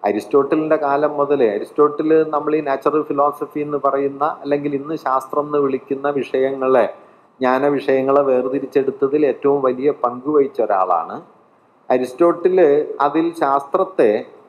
അരിസ്റ്റോട്ടലിന്റെ കാലം മുതൽ അരിസ്റ്റോട്ടിൽ നമ്മൾ ഈ നാച്ചുറൽ ഫിലോസഫി എന്ന് പറയുന്ന അല്ലെങ്കിൽ ഇന്ന് ശാസ്ത്രം എന്ന് വിളിക്കുന്ന വിഷയങ്ങളെ ജ്ഞാന വിഷയങ്ങളെ വേർതിരിച്ചെടുത്തതിൽ ഏറ്റവും വലിയ പങ്ക് വഹിച്ച ഒരാളാണ് അരിസ്റ്റോട്ടില് അതിൽ ശാസ്ത്രത്തെ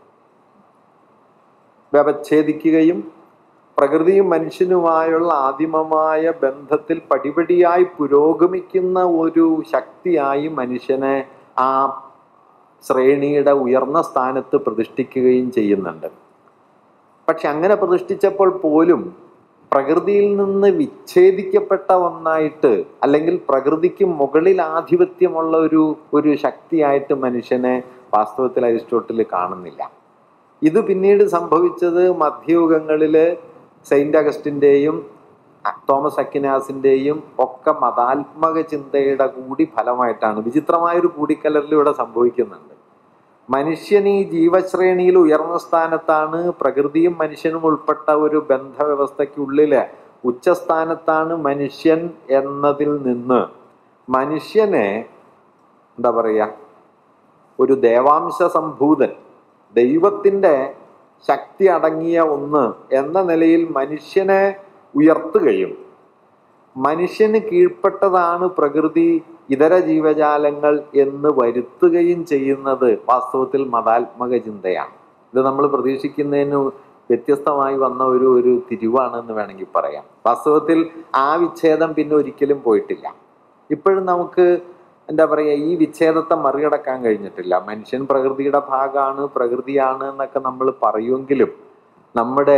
വ്യവച്ഛേദിക്കുകയും പ്രകൃതിയും മനുഷ്യനുമായുള്ള ആദിമമായ ബന്ധത്തിൽ പടിപടിയായി പുരോഗമിക്കുന്ന ഒരു ശക്തിയായി മനുഷ്യനെ ആ ശ്രേണിയുടെ ഉയർന്ന സ്ഥാനത്ത് പ്രതിഷ്ഠിക്കുകയും ചെയ്യുന്നുണ്ട് പക്ഷെ അങ്ങനെ പ്രതിഷ്ഠിച്ചപ്പോൾ പോലും പ്രകൃതിയിൽ നിന്ന് വിച്ഛേദിക്കപ്പെട്ട ഒന്നായിട്ട് അല്ലെങ്കിൽ പ്രകൃതിക്ക് മുകളിൽ ആധിപത്യമുള്ള ഒരു ഒരു ശക്തിയായിട്ട് മനുഷ്യനെ വാസ്തവത്തിൽ അരിസ്റ്റോട്ടിൽ കാണുന്നില്ല ഇത് പിന്നീട് സംഭവിച്ചത് മധ്യയുഗങ്ങളില് സെയിന്റ് അഗസ്റ്റിന്റെയും തോമസ് അക്കിനാസിന്റെയും ഒക്കെ മതാത്മക ചിന്തയുടെ കൂടി ഫലമായിട്ടാണ് വിചിത്രമായൊരു കൂടിക്കലറിലൂടെ സംഭവിക്കുന്നുണ്ട് മനുഷ്യൻ ഈ ജീവശ്രേണിയിൽ ഉയർന്ന സ്ഥാനത്താണ് പ്രകൃതിയും മനുഷ്യനും ഉൾപ്പെട്ട ഒരു ബന്ധവ്യവസ്ഥയ്ക്കുള്ളില് ഉച്ചസ്ഥാനത്താണ് മനുഷ്യൻ എന്നതിൽ നിന്ന് മനുഷ്യനെ എന്താ പറയുക ഒരു ദേവാംശ സംഭൂതൻ ദൈവത്തിൻ്റെ ശക്തി അടങ്ങിയ ഒന്ന് എന്ന നിലയിൽ മനുഷ്യനെ ഉയർത്തുകയും മനുഷ്യന് കീഴ്പ്പെട്ടതാണ് പ്രകൃതി ഇതര ജീവജാലങ്ങൾ എന്ന് വരുത്തുകയും ചെയ്യുന്നത് വാസ്തവത്തിൽ മതാത്മക ചിന്തയാണ് ഇത് നമ്മൾ പ്രതീക്ഷിക്കുന്നതിന് വ്യത്യസ്തമായി വന്ന ഒരു ഒരു തിരിവാണെന്ന് വേണമെങ്കിൽ പറയാം വാസ്തവത്തിൽ ആ വിച്ഛേദം പിന്നെ ഒരിക്കലും പോയിട്ടില്ല ഇപ്പോഴും നമുക്ക് എന്താ പറയുക ഈ വിച്ഛേദത്തെ മറികടക്കാൻ കഴിഞ്ഞിട്ടില്ല മനുഷ്യൻ പ്രകൃതിയുടെ ഭാഗമാണ് പ്രകൃതിയാണ് എന്നൊക്കെ നമ്മൾ പറയുമെങ്കിലും നമ്മുടെ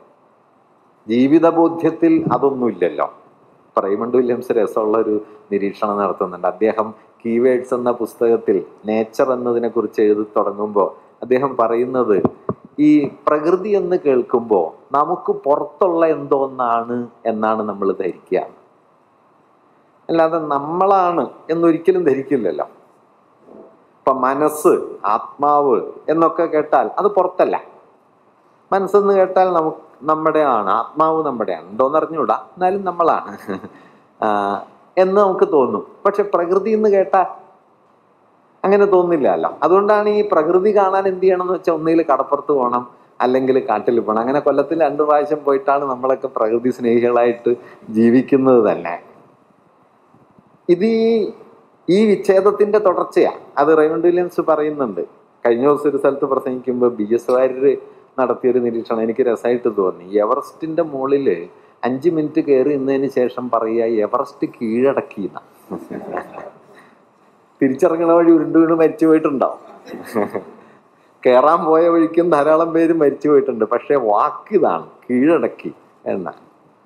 ജീവിതബോധ്യത്തിൽ അതൊന്നുമില്ലല്ലോ റൈമണ്ട് വില്യംസ് രസമുള്ള ഒരു നിരീക്ഷണം നടത്തുന്നുണ്ട് അദ്ദേഹം കീവേഡ്സ് എന്ന പുസ്തകത്തിൽ നേച്ചർ എന്നതിനെ കുറിച്ച് എഴുതി തുടങ്ങുമ്പോൾ അദ്ദേഹം പറയുന്നത് ഈ പ്രകൃതി എന്ന് കേൾക്കുമ്പോൾ നമുക്ക് പുറത്തുള്ള എന്തോ ഒന്നാണ് എന്നാണ് നമ്മൾ ധരിക്കുക അല്ലാതെ നമ്മളാണ് എന്നൊരിക്കലും ധരിക്കില്ലല്ലോ ഇപ്പൊ മനസ്സ് ആത്മാവ് എന്നൊക്കെ കേട്ടാൽ അത് പുറത്തല്ല മനസ്സെന്ന് കേട്ടാൽ നമുക്ക് നമ്മുടെ ആണ് ആത്മാവ് നമ്മുടെയാണ് ഉണ്ടോന്ന് അറിഞ്ഞൂടാ എന്നാലും നമ്മളാണ് ആ, എന്ന് നമുക്ക് തോന്നും പക്ഷെ പ്രകൃതി എന്ന് കേട്ടാൽ അങ്ങനെ തോന്നില്ലല്ലോ അതുകൊണ്ടാണ് ഈ പ്രകൃതി കാണാൻ എന്ത് ചെയ്യണം എന്ന് വെച്ചാൽ ഒന്നുകിൽ കടപ്പുറത്ത് പോകണം അല്ലെങ്കിൽ കാട്ടിൽ പോകണം അങ്ങനെ കൊല്ലത്തിൽ രണ്ടു പ്രാവശ്യം പോയിട്ടാണ് നമ്മളൊക്കെ പ്രകൃതി സ്നേഹികളായിട്ട് ജീവിക്കുന്നത് തന്നെ ഇത് ഈ ഈ വിച്ഛേദത്തിന്റെ തുടർച്ചയാ അത് റൈമണ്ട് വില്യംസ് പറയുന്നുണ്ട് കഴിഞ്ഞ ദിവസം ഒരു സ്ഥലത്ത് പ്രസംഗിക്കുമ്പോൾ ബി എസ് വാര്യര് നടത്തിയൊരു നിരീക്ഷണം എനിക്ക് രസമായിട്ട് തോന്നി എവറസ്റ്റിന്റെ മുകളില് അഞ്ച് മിനിറ്റ് കയറി നിന്നതിന് ശേഷം പറയുക എവറസ്റ്റ് കീഴടക്കി എന്നാ. തിരിച്ചിറങ്ങണ വഴി ഉരുണ്ടു വീണ് മരിച്ചു പോയിട്ടുണ്ടാവും കയറാൻ പോയ വഴിക്കും ധാരാളം പേര് മരിച്ചു പോയിട്ടുണ്ട് പക്ഷെ വാക്കിതാണ് കീഴടക്കി എന്നാണ്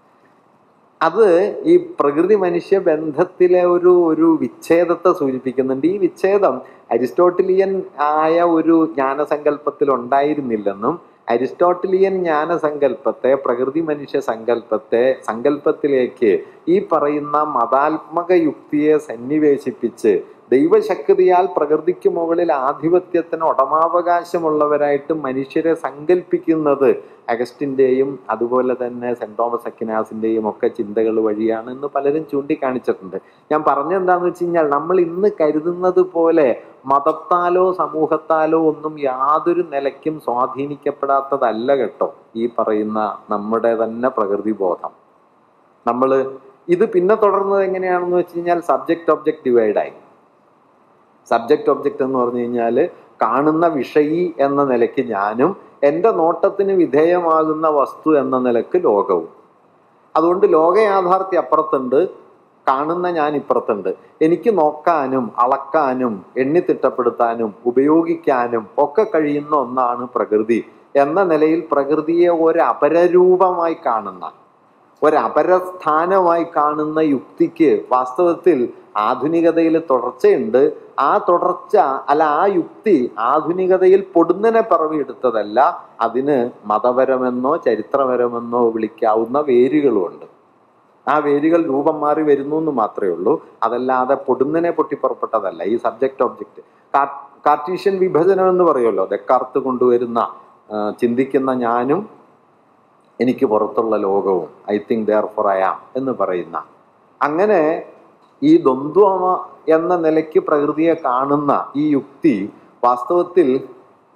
അത് ഈ പ്രകൃതി മനുഷ്യ ബന്ധത്തിലെ ഒരു ഒരു വിച്ഛേദത്തെ സൂചിപ്പിക്കുന്നുണ്ട് ഈ വിച്ഛേദം അരിസ്റ്റോട്ടിലിയൻ ആയ ഒരു ജ്ഞാനസങ്കല്പത്തിൽ ഉണ്ടായിരുന്നില്ലെന്നും അരിസ്റ്റോട്ടിലിയൻ ജ്ഞാനസങ്കല്പത്തെ പ്രകൃതി മനുഷ്യ സങ്കല്പത്തെ സങ്കല്പത്തിലേക്ക് ഈ പറയുന്ന മതാത്മക യുക്തിയെ സന്നിവേശിപ്പിച്ച് ദൈവശക്തിയാൽ പ്രകൃതിക്ക് മുകളിൽ ആധിപത്യത്തിന് ഉടമാവകാശമുള്ളവരായിട്ട് മനുഷ്യരെ സങ്കല്പിക്കുന്നത് അഗസ്റ്റിന്റെയും അതുപോലെ തന്നെ സെന്റ് തോമസ് അക്കിനാസിന്റെയും ഒക്കെ ചിന്തകൾ വഴിയാണ് എന്ന് പലരും ചൂണ്ടിക്കാണിച്ചിട്ടുണ്ട് ഞാൻ പറഞ്ഞെന്താന്ന് വെച്ച് കഴിഞ്ഞാൽ നമ്മൾ ഇന്ന് കരുതുന്നത് പോലെ മതത്താലോ സമൂഹത്താലോ ഒന്നും യാതൊരു നിലയ്ക്കും സ്വാധീനിക്കപ്പെടാത്തതല്ല കേട്ടോ ഈ പറയുന്ന നമ്മുടെ തന്നെ പ്രകൃതി ബോധം നമ്മൾ ഇത് പിന്നെ തുടർന്നത് എങ്ങനെയാണെന്ന് വെച്ച് കഴിഞ്ഞാൽ സബ്ജക്ട് ഒബ്ജക്ട് ഡിവൈഡായി സബ്ജക്ട് ഒബ്ജക്റ്റ് എന്ന് പറഞ്ഞു കഴിഞ്ഞാൽ കാണുന്ന വിഷയി എന്ന നിലയ്ക്ക് ഞാനും എൻ്റെ നോട്ടത്തിന് വിധേയമാകുന്ന വസ്തു എന്ന നിലക്ക് ലോകവും അതുകൊണ്ട് ലോക യാഥാർത്ഥ്യം അപ്പുറത്തുണ്ട് കാണുന്ന ഞാൻ ഇപ്പുറത്തുണ്ട് എനിക്ക് നോക്കാനും അളക്കാനും എണ്ണിത്തിട്ടപ്പെടുത്താനും ഉപയോഗിക്കാനും ഒക്കെ കഴിയുന്ന ഒന്നാണ് പ്രകൃതി എന്ന നിലയിൽ പ്രകൃതിയെ ഒരു അപരരൂപമായി കാണുന്ന ഒരപരസ്ഥാനമായി കാണുന്ന യുക്തിക്ക് വാസ്തവത്തിൽ ആധുനികതയിൽ തുടർച്ചയുണ്ട് ആ തുടർച്ച അല്ല ആ യുക്തി ആധുനികതയിൽ പൊടുന്നനെ പിറവിയെടുത്തതല്ല അതിന് മതപരമെന്നോ ചരിത്രപരമെന്നോ വിളിക്കാവുന്ന വേരുകളുമുണ്ട് ആ വേരുകൾ രൂപം മാറി വരുന്നു എന്ന് മാത്രമേ ഉള്ളൂ അതല്ലാതെ പൊടുന്നനെ പൊട്ടിപ്പുറപ്പെട്ടതല്ല ഈ സബ്ജക്റ്റ് ഒബ്ജക്റ്റ് കാർട്ടീഷ്യൻ വിഭജനം എന്ന് പറയുമല്ലോ ദക്കാർത്ത് കൊണ്ടുവരുന്ന ആ, ചിന്തിക്കുന്ന ഞാനും എനിക്ക് പുറത്തുള്ള ലോകവും I think therefore I am എന്ന് പറയുന്ന അങ്ങനെ ഈ ദ്വന്ദ്വമ എന്ന നിലയ്ക്ക് പ്രകൃതിയെ കാണുന്ന ഈ യുക്തി വാസ്തവത്തിൽ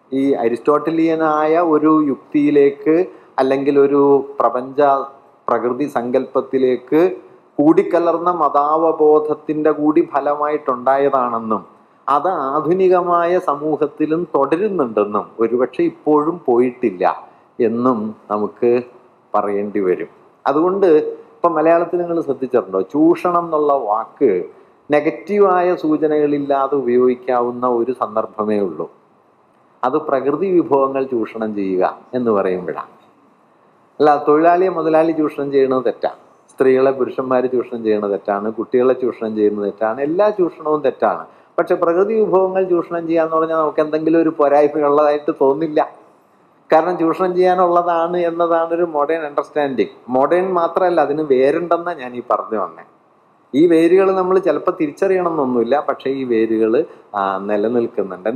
ഈ അരിസ്റ്റോട്ടലിയനായ ഒരു യുക്തിയിലേക്ക് അല്ലെങ്കിൽ ഒരു പ്രപഞ്ച പ്രകൃതി സങ്കല്പത്തിലേക്ക് കൂടിക്കലർന്ന മതാവബോധത്തിന്റെ കൂടി ഫലമായിട്ടുണ്ടായതാണെന്നും അത് ആധുനികമായ സമൂഹത്തിലും തുടരുന്നുണ്ടെന്നും ഒരുപക്ഷെ ഇപ്പോഴും പോയിട്ടില്ല എന്നും നമുക്ക് പറയേണ്ടി വരും അതുകൊണ്ട് ഇപ്പം മലയാളത്തിൽ നിങ്ങൾ ശ്രദ്ധിച്ചിട്ടുണ്ടോ ചൂഷണം എന്നുള്ള വാക്ക് നെഗറ്റീവായ സൂചനകളില്ലാതെ ഉപയോഗിക്കാവുന്ന ഒരു സന്ദർഭമേ ഉള്ളൂ അത് പ്രകൃതി വിഭവങ്ങൾ ചൂഷണം ചെയ്യുക എന്ന് പറയുമ്പോഴാണ് അല്ല തൊഴിലാളിയെ മുതലാളി ചൂഷണം ചെയ്യുന്നത് തെറ്റാണ് സ്ത്രീകളെ പുരുഷന്മാർ ചൂഷണം ചെയ്യുന്നത് തെറ്റാണ് കുട്ടികളെ ചൂഷണം ചെയ്യുന്നത് തെറ്റാണ് എല്ലാ ചൂഷണവും തെറ്റാണ് പക്ഷെ പ്രകൃതി വിഭവങ്ങൾ ചൂഷണം ചെയ്യാന്ന് പറഞ്ഞാൽ നമുക്ക് എന്തെങ്കിലും ഒരു പോരായ്മയുള്ളതായിട്ട് തോന്നില്ല കാരണം ചൂഷണം ചെയ്യാനുള്ളതാണ് എന്നതാണ് ഒരു മോഡേൺ അണ്ടർസ്റ്റാൻഡിങ് മോഡേൺ മാത്രമല്ല അതിന് വേരുണ്ടെന്ന ഞാൻ ഈ പറഞ്ഞു വന്നേ ഈ വേരുകൾ നമ്മൾ ചിലപ്പോൾ തിരിച്ചറിയണം എന്നൊന്നുമില്ല പക്ഷേ ഈ വേരുകൾ നിലനിൽക്കുന്നുണ്ട്